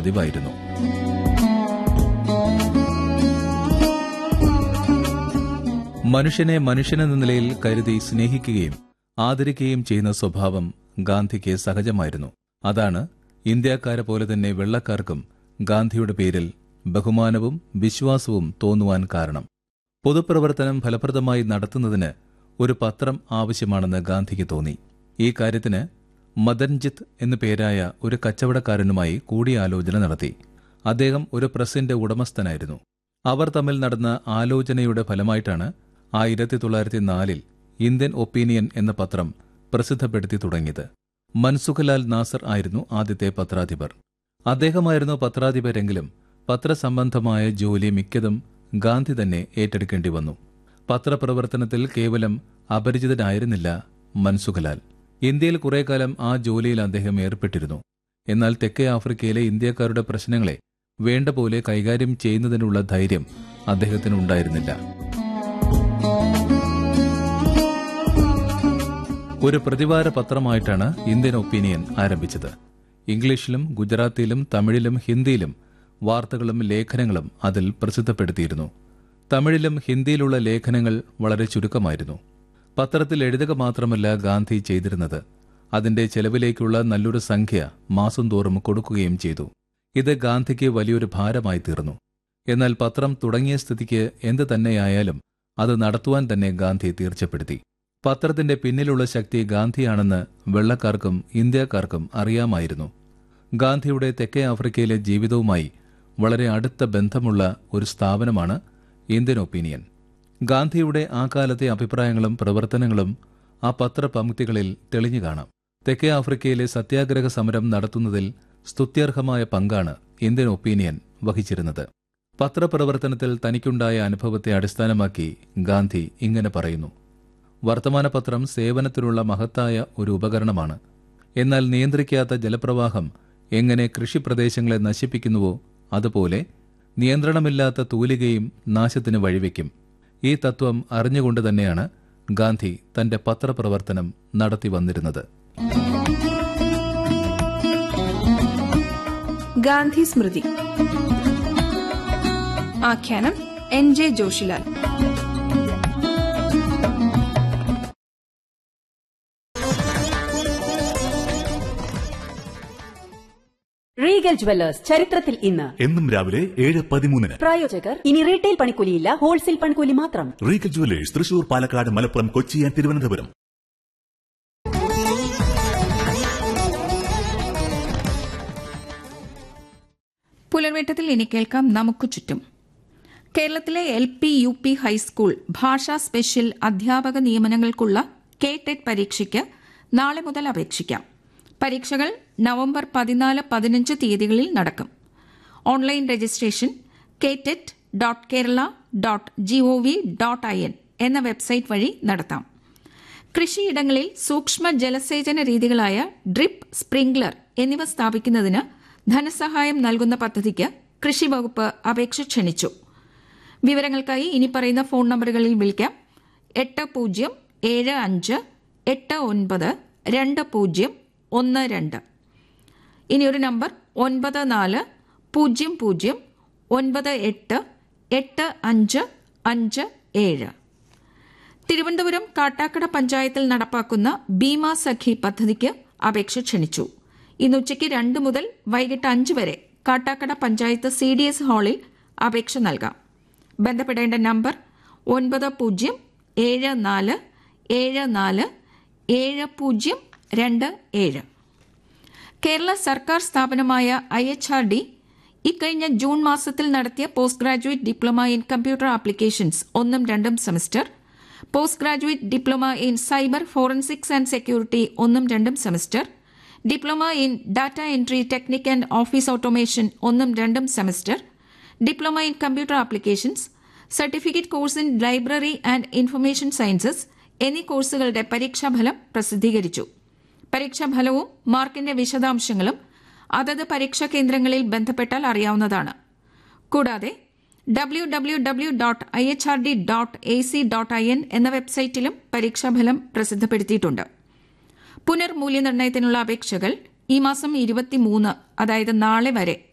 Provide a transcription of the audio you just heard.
പതിവായിരുന്നു മനുഷ്യനെ മനുഷ്യനെന്ന നിലയിൽ കരുതി സ്നേഹിക്കുകയും ആദരിക്കുകയും ചെയ്യുന്ന സ്വഭാവം ഗാന്ധിക്ക് സഹജമായിരുന്നു അതാണ് ഇന്ത്യക്കാരെ പോലെ തന്നെ വെള്ളക്കാർക്കും ഗാന്ധിയുടെ പേരിൽ ബഹുമാനവും വിശ്വാസവും തോന്നുവാൻ കാരണം പൊതുപ്രവർത്തനം ഫലപ്രദമായി നടത്തുന്നതിന് ഒരു പത്രം ആവശ്യമാണെന്ന് ഗാന്ധിക്ക് തോന്നി ഈ കാര്യത്തിന് മദൻജിത്ത് എന്നു പേരായ ഒരു കച്ചവടക്കാരനുമായി കൂടിയാലോചന നടത്തി അദ്ദേഹം ഒരു പ്രസിന്റെ ഉടമസ്ഥനായിരുന്നു അവർ തമ്മിൽ നടന്ന ആലോചനയുടെ ഫലമായിട്ടാണ് ആയിരത്തി തൊള്ളായിരത്തി നാലിൽ ഇന്ത്യൻ ഒപ്പീനിയൻ എന്ന പത്രം പ്രസിദ്ധപ്പെടുത്തി തുടങ്ങിയത് മൻസുഖലാൽ നാസർ ആയിരുന്നു ആദ്യത്തെ പത്രാധിപർ അദ്ദേഹമായിരുന്നു പത്രാധിപരെങ്കിലും പത്രസംബന്ധമായ ജോലി മിക്കതും ഗാന്ധി തന്നെ ഏറ്റെടുക്കേണ്ടി വന്നു പത്രപ്രവർത്തനത്തിൽ കേവലം അപരിചിതനായിരുന്നില്ല മൻസുഖലാൽ ഇന്ത്യയിൽ കുറെ കാലം ആ ജോലിയിൽ അദ്ദേഹം ഏർപ്പെട്ടിരുന്നു എന്നാൽ തെക്കേ ആഫ്രിക്കയിലെ ഇന്ത്യക്കാരുടെ പ്രശ്നങ്ങളെ വേണ്ട പോലെ കൈകാര്യം ചെയ്യുന്നതിനുള്ള ധൈര്യം അദ്ദേഹത്തിന് ഉണ്ടായിരുന്നില്ല ഒരു പ്രതിവാര പത്രമായിട്ടാണ് ഇന്ത്യൻ ഒപ്പീനിയൻ ആരംഭിച്ചത് ഇംഗ്ലീഷിലും ഗുജറാത്തിയിലും തമിഴിലും ഹിന്ദിയിലും വാർത്തകളും ലേഖനങ്ങളും അതിൽ പ്രസിദ്ധപ്പെടുത്തിയിരുന്നു തമിഴിലും ഹിന്ദിയിലുള്ള ലേഖനങ്ങൾ വളരെ ചുരുക്കമായിരുന്നു പത്രത്തിൽ എഴുതുക മാത്രമല്ല ഗാന്ധി ചെയ്തിരുന്നത് അതിന്റെ ചെലവിലേക്കുള്ള നല്ലൊരു സംഖ്യ മാസം തോറും കൊടുക്കുകയും ചെയ്തു ഇത് ഗാന്ധിക്ക് വലിയൊരു ഭാരമായി തീർന്നു എന്നാൽ പത്രം തുടങ്ങിയ സ്ഥിതിക്ക് എന്ത് തന്നെയായാലും അത് നടത്തുവാൻ തന്നെ ഗാന്ധി തീർച്ചപ്പെടുത്തി പത്രത്തിന്റെ പിന്നിലുള്ള ശക്തി ഗാന്ധിയാണെന്ന് വെള്ളക്കാർക്കും ഇന്ത്യക്കാർക്കും അറിയാമായിരുന്നു ഗാന്ധിയുടെ തെക്കേ ആഫ്രിക്കയിലെ ജീവിതവുമായി വളരെ അടുത്ത ബന്ധമുള്ള ഒരു സ്ഥാപനമാണ് ഇന്ത്യൻ ഒപ്പീനിയൻ ഗാന്ധിയുടെ ആ കാലത്തെ അഭിപ്രായങ്ങളും പ്രവർത്തനങ്ങളും ആ പത്രപംക്തികളിൽ തെളിഞ്ഞു കാണാം തെക്കേ ആഫ്രിക്കയിലെ സത്യാഗ്രഹ സമരം നടത്തുന്നതിൽ സ്തുത്യർഹമായ പങ്കാണ് ഇന്ത്യൻ ഒപ്പീനിയൻ വഹിച്ചിരുന്നത് പത്രപ്രവർത്തനത്തിൽ തനിക്കുണ്ടായ അനുഭവത്തെ അടിസ്ഥാനമാക്കി ഗാന്ധി ഇങ്ങനെ പറയുന്നു വർത്തമാനപത്രം സേവനത്തിനുള്ള മഹത്തായ ഒരു ഉപകരണമാണ് എന്നാൽ നിയന്ത്രിക്കാത്ത ജലപ്രവാഹം എങ്ങനെ കൃഷിപ്രദേശങ്ങളെ നശിപ്പിക്കുന്നുവോ അതുപോലെ നിയന്ത്രണമില്ലാത്ത തൂലികയും നാശത്തിന് വഴിവെക്കും ഈ തത്വം അറിഞ്ഞുകൊണ്ട് തന്നെയാണ് ഗാന്ധി തന്റെ പത്രപ്രവർത്തനം നടത്തി വന്നിരുന്നത് ഗാന്ധി സ്മൃതി ആഖ്യാനം N J Joshilal Regal jewellers ചരിത്രത്തിൽ ഇന്ന് എന്നും രാവിലെ ഏഴ് പതിമൂന്നിന് പ്രായോജകർ ഇനി റീറ്റെയിൽ പണിക്കൂലിയില്ല ഹോൾസെയിൽ പണിക്കൂലി മാത്രം Regal jewellers Thrissur Palakkad Malappuram Kochi and Thiruvananthapuram പുലർവേട്ടത്തിൽ ഇനി കേൾക്കാം നമുക്ക് ചുറ്റും കേരളത്തിലെ L P U P high school ഭാഷാ സ്പെഷ്യൽ അധ്യാപക നിയമനങ്ങൾക്കുള്ള കെ ടെറ്റ് പരീക്ഷയ്ക്ക് നാളെ മുതൽ അപേക്ഷിക്കാം പരീക്ഷകൾ നവംബർ പതിനാല് പതിനഞ്ച് തീയതികളിൽ നടക്കും online registration K TET dot Kerala dot G O V dot I N എന്ന വെബ്സൈറ്റ് വഴി നടത്താം കൃഷിയിടങ്ങളിൽ സൂക്ഷ്മ ജലസേചന രീതികളായ ഡ്രിപ്പ് സ്പ്രിംഗ്ലർ എന്നിവ സ്ഥാപിക്കുന്നതിന് ധനസഹായം നൽകുന്ന പദ്ധതിക്ക് കൃഷി വകുപ്പ് അപേക്ഷ ക്ഷണിച്ചു വിവരങ്ങൾക്കായി ഇനി പറയുന്ന ഫോൺ നമ്പറുകളിൽ വിളിക്കാം എട്ട് പൂജ്യം ഏഴ് അഞ്ച് എട്ട് ഒൻപത് രണ്ട് പൂജ്യം ഒന്ന് രണ്ട് ഇനി ഒരു നമ്പർ ഒൻപത് നാല് പൂജ്യം പൂജ്യം ഒൻപത് എട്ട് എട്ട് അഞ്ച് അഞ്ച് ഏഴ് തിരുവനന്തപുരം കാട്ടാക്കട പഞ്ചായത്തിൽ നടപ്പാക്കുന്ന ഭീമാ സഖി പദ്ധതിക്ക് അപേക്ഷ ക്ഷണിച്ചു ഇന്ന് ഉച്ചയ്ക്ക് രണ്ട് മുതൽ വൈകിട്ട് അഞ്ച് വരെ Kattakada panchayat C D S ഹാളിൽ അപേക്ഷ നൽകാം ബന്ധപ്പെടേണ്ട നമ്പർ ഒൻപത് പൂജ്യം ഏഴ് നാല് ഏഴ് നാല് ഏഴ് പൂജ്യം രണ്ട് ഏഴ് കേരള സർക്കാർ സ്ഥാപനമായ ഐ എച്ച് ആർ ഡി ഇക്കഴിഞ്ഞ ജൂൺ മാസത്തിൽ നടത്തിയ post graduate diploma in computer applications ഒന്നും രണ്ടും semester post graduate diploma in cyber forensics and security ഒന്നും രണ്ടും semester diploma in data entry technique and office automation ഒന്നും രണ്ടും semester diploma in computer applications certificate course in library and information sciences എന്നീ കോഴ്സുകളുടെ പരീക്ഷാഫലം പ്രസിദ്ധീകരിച്ചു പരീക്ഷാഫലവും മാർക്കിന്റെ വിശദാംശങ്ങളും അതത് പരീക്ഷാ കേന്ദ്രങ്ങളിൽ ബന്ധപ്പെട്ടാൽ അറിയാവുന്നതാണ് കൂടാതെ W W W dot I H R D dot A C dot I N എന്ന വെബ്സൈറ്റിലും പരീക്ഷാഫലം പ്രസിദ്ധപ്പെടുത്തിയിട്ടുണ്ട് പുനർമൂല്യനിർണ്ണയത്തിനുള്ള അപേക്ഷകൾ ഈ മാസം ഇരുപത്തിമൂന്ന് അതായത് നാളെ വരെ